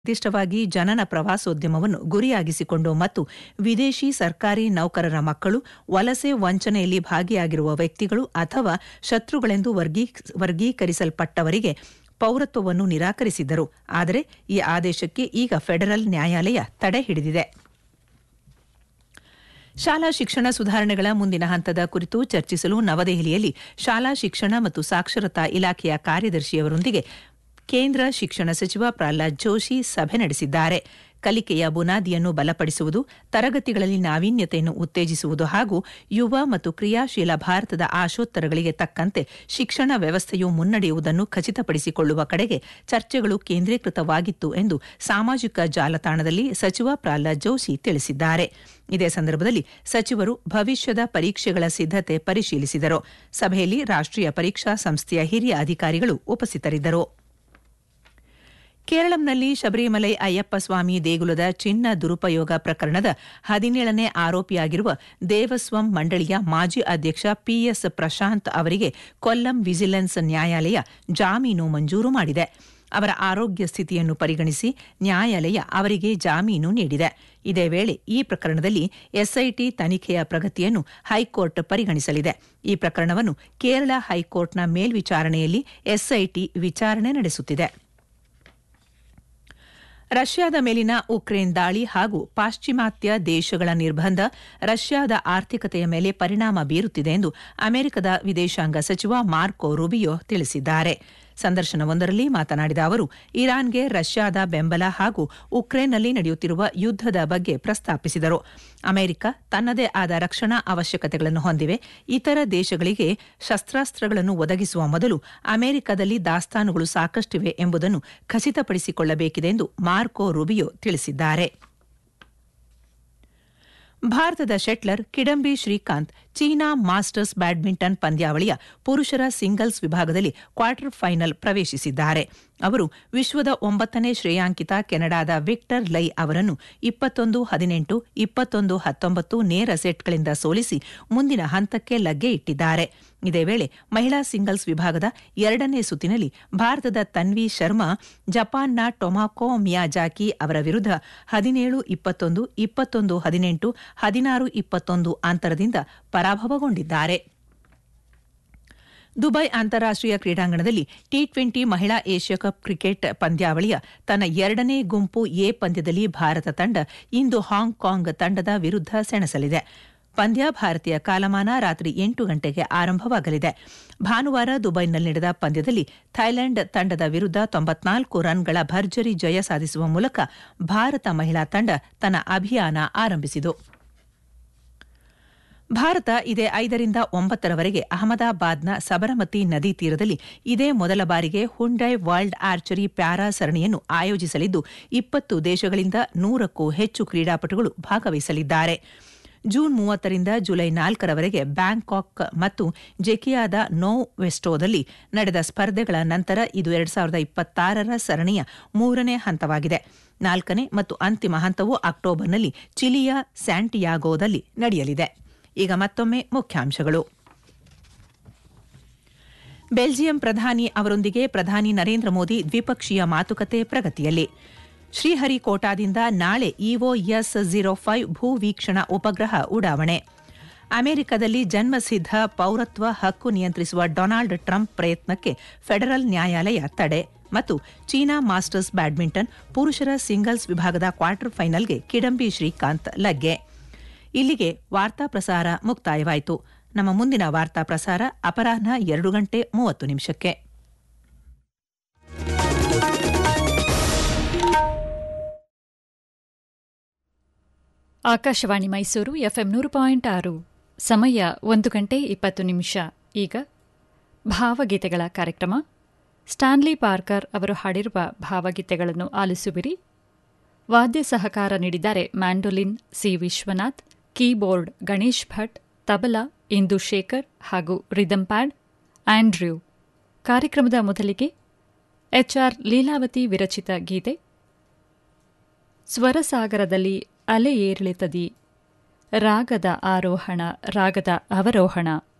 ನಿರ್ದಿಷ್ಟವಾಗಿ ಜನನ ಪ್ರವಾಸೋದ್ಯಮವನ್ನು ಗುರಿಯಾಗಿಸಿಕೊಂಡು ಮತ್ತು ವಿದೇಶಿ ಸರ್ಕಾರಿ ನೌಕರರ ಮಕ್ಕಳು ವಲಸೆ ವಂಚನೆಯಲ್ಲಿ ಭಾಗಿಯಾಗಿರುವ ವ್ಯಕ್ತಿಗಳು ಅಥವಾ ಶತ್ರುಗಳೆಂದು ವರ್ಗೀಕರಿಸಲ್ಪಟ್ಟವರಿಗೆ ಪೌರತ್ವವನ್ನು ನಿರಾಕರಿಸಿದ್ದರು ಆದರೆ ಈ ಆದೇಶಕ್ಕೆ ಈಗ ಫೆಡರಲ್ ನ್ಯಾಯಾಲಯ ತಡೆ ಹಿಡಿದಿದೆ ಶಾಲಾ ಶಿಕ್ಷಣ ಸುಧಾರಣೆಗಳ ಮುಂದಿನ ಹಂತದ ಕುರಿತು ಚರ್ಚಿಸಲು ನವದೆಹಲಿಯಲ್ಲಿ ಶಾಲಾ ಶಿಕ್ಷಣ ಮತ್ತು ಸಾಕ್ಷರತಾ ಇಲಾಖೆಯ ಕಾರ್ಯದರ್ಶಿಯವರೊಂದಿಗೆ ಕೇಂದ್ರ ಶಿಕ್ಷಣ ಸಚಿವ ಪ್ರಹ್ಲಾದ್ ಜೋಶಿ ಸಭೆ ನಡೆಸಿದ್ದಾರೆ ಕಲಿಕೆಯ ಬುನಾದಿಯನ್ನು ಬಲಪಡಿಸುವುದು ತರಗತಿಗಳಲ್ಲಿ ನಾವೀನ್ಯತೆಯನ್ನು ಉತ್ತೇಜಿಸುವುದು ಹಾಗೂ ಯುವ ಮತ್ತು ಕ್ರಿಯಾಶೀಲ ಭಾರತದ ಆಶೋತ್ತರಗಳಿಗೆ ತಕ್ಕಂತೆ ಶಿಕ್ಷಣ ವ್ಯವಸ್ಥೆಯು ಮುನ್ನಡೆಯುವುದನ್ನು ಖಚಿತಪಡಿಸಿಕೊಳ್ಳುವ ಕಡೆಗೆ ಚರ್ಚೆಗಳು ಕೇಂದ್ರೀಕೃತವಾಗಿತ್ತು ಎಂದು ಸಾಮಾಜಿಕ ಜಾಲತಾಣದಲ್ಲಿ ಸಚಿವ ಪ್ರಹ್ಲಾದ್ ಜೋಶಿ ತಿಳಿಸಿದ್ದಾರೆ ಇದೇ ಸಂದರ್ಭದಲ್ಲಿ ಸಚಿವರು ಭವಿಷ್ಯದ ಪರೀಕ್ಷೆಗಳ ಸಿದ್ದತೆ ಪರಿಶೀಲಿಸಿದರು ಸಭೆಯಲ್ಲಿ ರಾಷ್ಟೀಯ ಪರೀಕ್ಷಾ ಸಂಸ್ಥೆಯ ಹಿರಿಯ ಅಧಿಕಾರಿಗಳು ಉಪಸ್ಥಿತರಿದ್ದರು ಕೇರಳಂನಲ್ಲಿ ಶಬರಿಮಲೈ ಅಯ್ಯಪ್ಪ ಸ್ವಾಮಿ ದೇಗುಲದ ಚಿನ್ನ ದುರುಪಯೋಗ ಪ್ರಕರಣದ ಹದಿನೇಳನೇ ಆರೋಪಿಯಾಗಿರುವ ದೇವಸ್ವಂ ಮಂಡಳಿಯ ಮಾಜಿ ಅಧ್ಯಕ್ಷ ಪಿಎಸ್ ಪ್ರಶಾಂತ್ ಅವರಿಗೆ ಕೊಲ್ಲಂ ವಿಜಿಲೆನ್ಸ್ ನ್ಯಾಯಾಲಯ ಜಾಮೀನು ಮಂಜೂರು ಮಾಡಿದೆ ಅವರ ಆರೋಗ್ಯ ಸ್ಥಿತಿಯನ್ನು ಪರಿಗಣಿಸಿ ನ್ಯಾಯಾಲಯ ಅವರಿಗೆ ಜಾಮೀನು ನೀಡಿದೆ ಇದೇ ವೇಳೆ ಈ ಪ್ರಕರಣದಲ್ಲಿ ಎಸ್ಐಟಿ ತನಿಖೆಯ ಪ್ರಗತಿಯನ್ನು ಹೈಕೋರ್ಟ್ ಪರಿಗಣಿಸಲಿದೆ ಈ ಪ್ರಕರಣವನ್ನು ಕೇರಳ ಹೈಕೋರ್ಟ್ನ ಮೇಲ್ವಿಚಾರಣೆಯಲ್ಲಿ ಎಸ್ಐಟಿ ವಿಚಾರಣೆ ನಡೆಸುತ್ತಿದೆ ರಷ್ಯಾದ ಮೇಲಿನ ಉಕ್ರೇನ್ ದಾಳಿ ಹಾಗೂ ಪಾಶ್ಚಿಮಾತ್ಯ ದೇಶಗಳ ನಿರ್ಬಂಧ ರಷ್ಯಾದ ಆರ್ಥಿಕತೆಯ ಮೇಲೆ ಪರಿಣಾಮ ಬೀರುತ್ತಿದೆ ಎಂದು ಅಮೆರಿಕದ ವಿದೇಶಾಂಗ ಸಚಿವ ಮಾರ್ಕೊ ರುಬಿಯೋ ತಿಳಿಸಿದ್ದಾರೆ ಸಂದರ್ಶನವೊಂದರಲ್ಲಿ ಮಾತನಾಡಿದ ಅವರು ಇರಾನ್ಗೆ ರಷ್ಯಾದ ಬೆಂಬಲ ಹಾಗೂ ಉಕ್ರೇನ್ನಲ್ಲಿ ನಡೆಯುತ್ತಿರುವ ಯುದ್ದದ ಬಗ್ಗೆ ಪ್ರಸ್ತಾಪಿಸಿದರು ಅಮೆರಿಕ ತನ್ನದೇ ಆದ ರಕ್ಷಣಾ ಅವಶ್ಯಕತೆಗಳನ್ನು ಹೊಂದಿವೆ ಇತರ ದೇಶಗಳಿಗೆ ಶಸ್ತ್ರಾಸ್ತ್ರಗಳನ್ನು ಒದಗಿಸುವ ಮೊದಲು ಅಮೆರಿಕದಲ್ಲಿ ದಾಸ್ತಾನುಗಳು ಸಾಕಷ್ಟಿವೆ ಎಂಬುದನ್ನು ಖಚಿತಪಡಿಸಿಕೊಳ್ಳಬೇಕಿದೆ ಎಂದು ಮಾರ್ಕೊ ರುಬಿಯೋ ತಿಳಿಸಿದ್ದಾರೆ ಭಾರತದ shuttler Kidambi Srikanth China masters badminton ಪಂದ್ಯಾವಳಿಯ ಪುರುಷರ ಸಿಂಗಲ್ಸ್ ವಿಭಾಗದಲ್ಲಿ ಕ್ವಾರ್ಟರ್ ಫೈನಲ್ ಪ್ರವೇಶಿಸಿದ್ದಾರೆ ಅವರು ವಿಶ್ವದ ಒಂಬತ್ತನೇ ಶ್ರೇಯಾಂಕಿತ ಕೆನಡಾದ ವಿಕ್ಟರ್ ಲೈ ಅವರನ್ನು ಇಪ್ಪತ್ತೊಂದು ಹದಿನೆಂಟು ಇಪ್ಪತ್ತೊಂದು ಹತ್ತೊಂಬತ್ತು ನೇರ ಸೆಟ್ಗಳಿಂದ ಸೋಲಿಸಿ ಮುಂದಿನ ಹಂತಕ್ಕೆ ಲಗ್ಗೆ ಇಟ್ಟಿದ್ದಾರೆ ಇದೇ ವೇಳೆ ಮಹಿಳಾ ಸಿಂಗಲ್ಸ್ ವಿಭಾಗದ ಎರಡನೇ ಸುತ್ತಿನಲ್ಲಿ ಭಾರತದ ತನ್ವಿ ಶರ್ಮಾ ಜಪಾನ್ನ ಟೊಮಾಕೋ ಮಿಯಾಜಾಕಿ ಅವರ ವಿರುದ್ಧ ಹದಿನೇಳು ಇಪ್ಪತ್ತೊಂದು ಇಪ್ಪತ್ತೊಂದು ಹದಿನೆಂಟು ಹದಿನಾರು ಇಪ್ಪತ್ತೊಂದು ಅಂತರದಿಂದ ಪರಾಭವಗೊಂಡಿದ್ದಾರೆ ದುಬೈ ಅಂತಾರಾಷ್ಟೀಯ ಕ್ರೀಡಾಂಗಣದಲ್ಲಿ ಟಿ ಟ್ವೆಂಟಿ ಮಹಿಳಾ ಏಷ್ಯಾ ಕಪ್ ಕ್ರಿಕೆಟ್ ಪಂದ್ಯಾವಳಿಯ ತನ್ನ ಎರಡನೇ ಗುಂಪು ಎ ಪಂದ್ಯದಲ್ಲಿ ಭಾರತ ತಂಡ ಇಂದು ಹಾಂಗ್ಕಾಂಗ್ ತಂಡದ ವಿರುದ್ಧ ಸೆಣಸಲಿದೆ ಪಂದ್ಯ ಭಾರತೀಯ ಕಾಲಮಾನ ರಾತ್ರಿ ಎಂಟು ಗಂಟೆಗೆ ಆರಂಭವಾಗಲಿದೆ ಭಾನುವಾರ ದುಬೈನಲ್ಲಿ ನಡೆದ ಪಂದ್ಯದಲ್ಲಿ ಥೈಲ್ಯಾಂಡ್ ತಂಡದ ವಿರುದ್ಧ ತೊಂಬತ್ನಾಲ್ಕು ರನ್ಗಳ ಭರ್ಜರಿ ಜಯ ಸಾಧಿಸುವ ಮೂಲಕ ಭಾರತ ಮಹಿಳಾ ತಂಡ ತನ್ನ ಅಭಿಯಾನ ಆರಂಭಿಸಿತು ಭಾರತ ಇದೇ ಐದರಿಂದ ಒಂಬತ್ತರವರೆಗೆ ಅಹಮದಾಬಾದ್ನ ಸಬರಮತಿ ನದಿ ತೀರದಲ್ಲಿ ಇದೇ ಮೊದಲ ಬಾರಿಗೆ ಹುಂಡೈ ವರ್ಲ್ಡ್ ಆರ್ಚರಿ ಪ್ಯಾರಾ ಸರಣಿಯನ್ನು ಆಯೋಜಿಸಲಿದ್ದು ಇಪ್ಪತ್ತು ದೇಶಗಳಿಂದ ನೂರಕ್ಕೂ ಹೆಚ್ಚು ಕ್ರೀಡಾಪಟುಗಳು ಭಾಗವಹಿಸಲಿದ್ದಾರೆ ಜೂನ್ ಮೂವತ್ತರಿಂದ ಜುಲೈ ನಾಲ್ಕರವರೆಗೆ ಬ್ಯಾಂಕಾಕ್ ಮತ್ತು ಜೆಕಿಯಾದ ನೋ ವೆಸ್ಟೋದಲ್ಲಿ ನಡೆದ ಸ್ಪರ್ಧೆಗಳ ನಂತರ ಇದು ಎರಡ್ ಸಾವಿರದ ಇಪ್ಪತ್ತಾರರ ಸರಣಿಯ ಮೂರನೇ ಹಂತವಾಗಿದೆ ನಾಲ್ಕನೇ ಮತ್ತು ಅಂತಿಮ ಹಂತವು ಅಕ್ಟೋಬರ್ನಲ್ಲಿ ಚಿಲಿಯ ಸ್ಯಾಂಟಿಯಾಗೋದಲ್ಲಿ ನಡೆಯಲಿದೆ ಈಗ ಮತ್ತೊಮ್ಮೆ ಮುಖ್ಯಾಂಶಗಳು ಬೆಲ್ಜಿಯಂ ಪ್ರಧಾನಿ ಅವರೊಂದಿಗೆ ಪ್ರಧಾನಿ ನರೇಂದ್ರ ಮೋದಿ ದ್ವಿಪಕ್ಷೀಯ ಮಾತುಕತೆ ಪ್ರಗತಿಯಲ್ಲಿ ಶ್ರೀಹರಿಕೋಟಾದಿಂದ ನಾಳೆ ಇಒಎಸ್ ಝೀರೋ ಫೈವ್ ಭೂವೀಕ್ಷಣಾ ಉಪಗ್ರಹ ಉಡಾವಣೆ ಅಮೆರಿಕದಲ್ಲಿ ಜನ್ಮಸಿದ್ಧ ಪೌರತ್ವ ಹಕ್ಕು ನಿಯಂತ್ರಿಸುವ ಡೊನಾಲ್ಡ್ ಟ್ರಂಪ್ ಪ್ರಯತ್ನಕ್ಕೆ ಫೆಡರಲ್ ನ್ಯಾಯಾಲಯ ತಡೆ ಮತ್ತು ಚೀನಾ ಮಾಸ್ಟರ್ಸ್ ಬ್ಯಾಡ್ಮಿಂಟನ್ ಪುರುಷರ ಸಿಂಗಲ್ಸ್ ವಿಭಾಗದ ಕ್ವಾರ್ಟರ್ ಫೈನಲ್ಗೆ ಕಿಡಂಬಿ ಶ್ರೀಕಾಂತ್ ಲಗ್ಗೆ ಇಲ್ಲಿಗೆ ವಾರ್ತಾ ಪ್ರಸಾರ ಮುಕ್ತಾಯವಾಯಿತು ನಮ್ಮ ಮುಂದಿನ ವಾರ್ತಾ ಪ್ರಸಾರ ಅಪರಾಹ್ನ ಎರಡು ಗಂಟೆ ಮೂವತ್ತು ನಿಮಿಷಕ್ಕೆ ಆಕಾಶವಾಣಿ ಮೈಸೂರು ಎಫ್ಎಂ ನೂರು ಪಾಯಿಂಟ್ ಆರು ಸಮಯ ಒಂದು ಗಂಟೆ ಇಪ್ಪತ್ತು ನಿಮಿಷ ಈಗ ಭಾವಗೀತೆಗಳ ಕಾರ್ಯಕ್ರಮ ಸ್ಟಾನ್ಲಿ ಪಾರ್ಕರ್ ಅವರು ಹಾಡಿರುವ ಭಾವಗೀತೆಗಳನ್ನು ಆಲಿಸುವಿರಿ ವಾದ್ಯ ಸಹಕಾರ ನೀಡಿದ್ದಾರೆ mandolin C Vishwanath keyboard Ganesh Bhat tabla Indu Shekhar ಹಾಗೂ ರಿದಮ್ ಪ್ಯಾಡ್ ಆಂಡ್ರ್ಯೂ ಕಾರ್ಯಕ್ರಮದ ಮೊದಲಿಗೆ ಎಚ್ಆರ್ ಲೀಲಾವತಿ ವಿರಚಿತ ಗೀತೆ ಸ್ವರಸಾಗರದಲ್ಲಿ ಅಲೆ ಏರಿಳಿತದಿ ರಾಗದ ಆರೋಹಣ ರಾಗದ ಅವರೋಹಣ